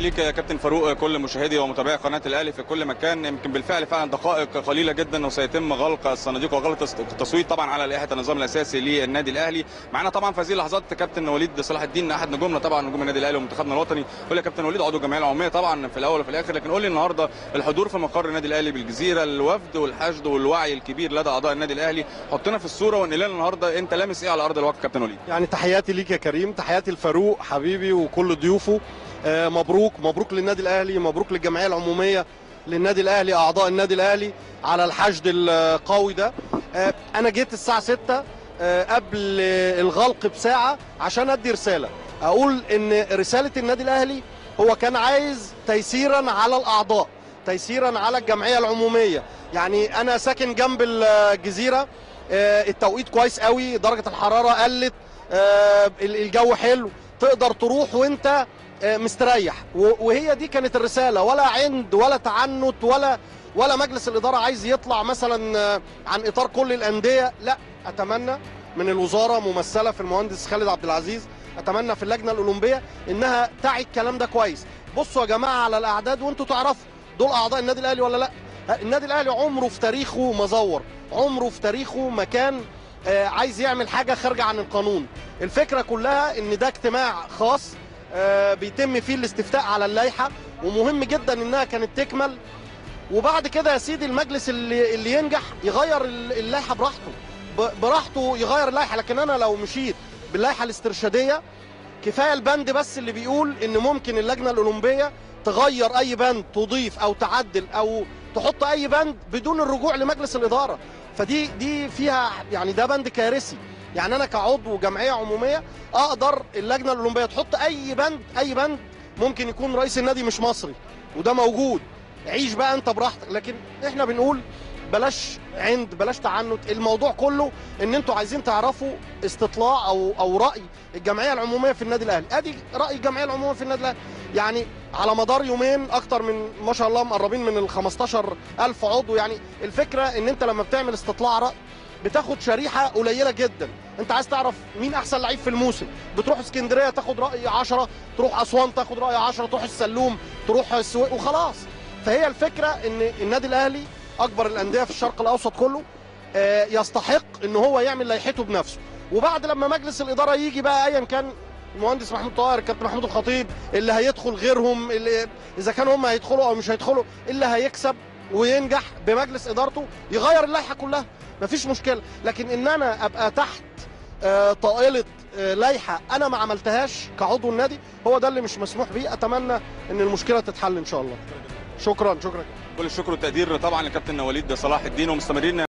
ليك يا كابتن فاروق كل مشاهدي ومتابعي قناه الاهلي في كل مكان يمكن بالفعل فعلا دقائق قليله جدا وسيتم غلق الصناديق وغلق التصويت طبعا على لائحه النظام الاساسي للنادي الاهلي معانا طبعا في هذه اللحظات كابتن وليد صلاح الدين احد نجومنا طبعا نجوم النادي الاهلي ومنتخبنا الوطني قول يا كابتن وليد عضو الجمعيه العموميه طبعا في الاول وفي الاخر لكن قول لي النهارده الحضور في مقر النادي الاهلي بالجزيره الوفد والحشد والوعي الكبير لدى اعضاء النادي الاهلي حطنا في الصوره وانقل لنا النهارده انت لامس ايه على ارض الواقع كابتن وليد يعني تحياتي ليك يا كريم تحياتي لفاروق حبيبي وكل ضيوفه آه، مبروك مبروك للنادي الاهلي مبروك للجمعيه العموميه للنادي الاهلي اعضاء النادي الاهلي على الحشد القوي ده آه، انا جيت الساعه 6 آه، قبل الغلق بساعه عشان ادي رساله اقول ان رساله النادي الاهلي هو كان عايز تيسيرا على الاعضاء تيسيرا على الجمعيه العموميه يعني انا ساكن جنب الجزيره آه، التوقيت كويس قوي درجه الحراره قلت آه، الجو حلو تقدر تروح وانت آه، مستريح و- وهي دي كانت الرساله ولا عند ولا تعنت ولا ولا مجلس الاداره عايز يطلع مثلا آه، عن اطار كل الانديه لا اتمنى من الوزاره ممثله في المهندس خالد عبد العزيز اتمنى في اللجنه الاولمبيه انها تعي الكلام ده كويس بصوا يا جماعه على الاعداد وانتوا تعرفوا دول اعضاء النادي الاهلي ولا لا النادي الاهلي عمره في تاريخه ما زور عمره في تاريخه ما كان آه، عايز يعمل حاجه خارجه عن القانون الفكره كلها ان ده اجتماع خاص آه، بيتم فيه الاستفتاء على اللائحه ومهم جدا انها كانت تكمل وبعد كده يا سيدي المجلس اللي اللي ينجح يغير ال- اللائحه براحته ب- براحته يغير اللائحه لكن انا لو مشيت باللائحه الاسترشاديه كفايه البند بس اللي بيقول ان ممكن اللجنه الاولمبيه تغير اي بند تضيف او تعدل او تحط اي بند بدون الرجوع لمجلس الاداره فدي دي فيها يعني ده بند كارثي يعني انا كعضو جمعيه عموميه اقدر اللجنه الاولمبيه تحط اي بند اي بند ممكن يكون رئيس النادي مش مصري وده موجود عيش بقى انت براحتك لكن احنا بنقول بلاش عند بلاش تعنت الموضوع كله ان انتوا عايزين تعرفوا استطلاع او او راي الجمعيه العموميه في النادي الاهلي ادي راي الجمعيه العموميه في النادي الاهلي يعني على مدار يومين اكتر من ما شاء الله مقربين من ال 15000 عضو يعني الفكره ان انت لما بتعمل استطلاع راي بتاخد شريحه قليله جدا انت عايز تعرف مين احسن لعيب في الموسم بتروح اسكندريه تاخد راي 10 تروح اسوان تاخد راي 10 تروح السلوم تروح السويق وخلاص فهي الفكره ان النادي الاهلي اكبر الانديه في الشرق الاوسط كله آه، يستحق ان هو يعمل لائحته بنفسه وبعد لما مجلس الاداره يجي بقى ايا كان المهندس محمود طاهر الكابتن محمود الخطيب اللي هيدخل غيرهم اللي اذا كانوا هم هيدخلوا او مش هيدخلوا اللي هيكسب وينجح بمجلس ادارته يغير اللائحه كلها مفيش مشكله لكن ان انا ابقى تحت آه، طائله آه، لائحه انا ما عملتهاش كعضو النادي هو ده اللي مش مسموح بيه اتمنى ان المشكله تتحل ان شاء الله شكرا شكرا كل الشكر والتقدير طبعا لكابتن وليد صلاح الدين ومستمرين